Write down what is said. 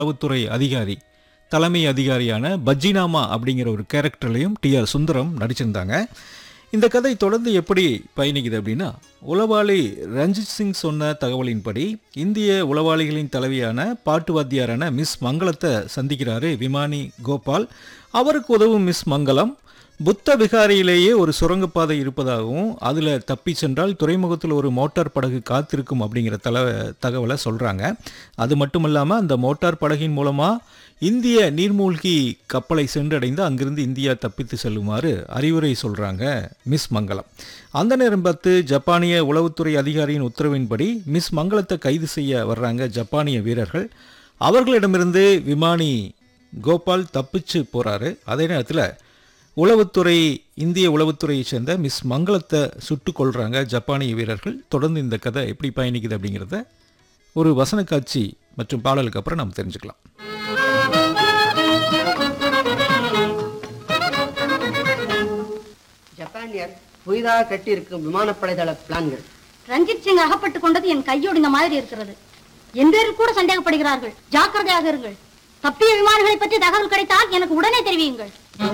உளவுத்துறை அதிகாரி தலைமை அதிகாரியான பஜ்ஜினாமா அப்படிங்கிற ஒரு கேரக்டர்லையும் டி ஆர் சுந்தரம் நடிச்சிருந்தாங்க இந்த கதை தொடர்ந்து எப்படி பயணிக்குது அப்படின்னா உளவாளி ரஞ்சித் சிங் சொன்ன தகவலின்படி இந்திய உளவாளிகளின் தலைவியான பாட்டு வாத்தியாரான மிஸ் மங்களத்தை சந்திக்கிறாரு விமானி கோபால் அவருக்கு உதவும் மிஸ் மங்களம் புத்த விகாரியிலேயே ஒரு சுரங்கப்பாதை இருப்பதாகவும் அதில் தப்பி சென்றால் துறைமுகத்தில் ஒரு மோட்டார் படகு காத்திருக்கும் அப்படிங்கிற தல தகவலை சொல்கிறாங்க அது மட்டும் இல்லாமல் அந்த மோட்டார் படகின் மூலமாக இந்திய நீர்மூழ்கி கப்பலை சென்றடைந்து அங்கிருந்து இந்தியா தப்பித்து செல்லுமாறு அறிவுரை சொல்கிறாங்க மிஸ் மங்களம் அந்த நேரம் பார்த்து ஜப்பானிய உளவுத்துறை அதிகாரியின் உத்தரவின்படி மிஸ் மங்களத்தை கைது செய்ய வர்றாங்க ஜப்பானிய வீரர்கள் அவர்களிடமிருந்து விமானி கோபால் தப்பிச்சு போகிறாரு அதே நேரத்தில் உளவுத்துறை இந்திய உளவுத்துறையை சேர்ந்த மிஸ் மங்களத்தை சுட்டு கொள்றாங்க ஜப்பானிய வீரர்கள் தொடர்ந்து இந்த கதை எப்படி பயணிக்குது அப்படிங்கிறத ஒரு வசன காட்சி மற்றும் பாடலுக்கு அப்புறம் நாம் தெரிஞ்சுக்கலாம் ஜப்பானியர் புதிதாக கட்டியிருக்கும் விமானப்படை தள பிளான்கள் ரஞ்சித் சிங் அகப்பட்டுக் கொண்டது என் கையோடு இந்த மாதிரி இருக்கிறது என் பேரில் கூட சந்தேகப்படுகிறார்கள் ஜாக்கிரதையாக இருங்கள் தப்பிய விமானிகளை பற்றி தகவல் கிடைத்தால் எனக்கு உடனே தெரிவியுங்கள்